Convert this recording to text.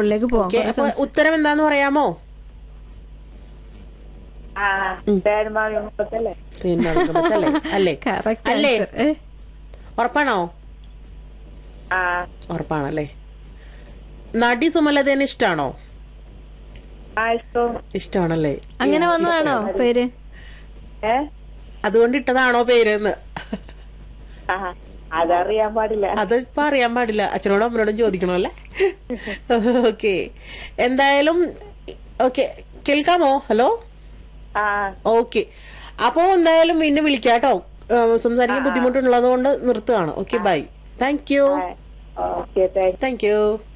കോളിലേക്ക് പോവാം ഓക്കെ അപ്പൊ ഉത്തരം എന്താന്ന് പറയാമോ ആ തേന്മാവി മുഖത്തല്ലേ തേന്മാവിൻകുമ്പത്തല്ലേ? അല്ലേ കറക്റ്റ് അല്ലേ ഉറപ്പാണോ ആ ഉറപ്പാണല്ലേ നടി സുമലതേനെ ഇഷ്ടാണോ ആ ഇഷ്ടം ഇഷ്ടമാണല്ലേ അങ്ങനെ വന്നതാണോ പേര് ഏ അതുകൊണ്ട് ഇട്ടതാണോ പേരെന്ന് ആ അതറിയാൻ പാടില്ല അത് ഇപ്പൊ അറിയാൻ പാടില്ല അച്ഛനോടും അമ്മനോടും ചോദിക്കണോ അല്ലേ ഓക്കെ എന്തായാലും ഓക്കെ കേൾക്കാമോ ഹലോ ആ ഓക്കെ അപ്പോ എന്തായാലും വീണ്ടും വിളിക്കാട്ടോ ഏഹ് സംസാരിക്കാൻ ബുദ്ധിമുട്ടുള്ളത് കൊണ്ട് നിർത്തുകയാണ് okay bye thank you okay thank thank U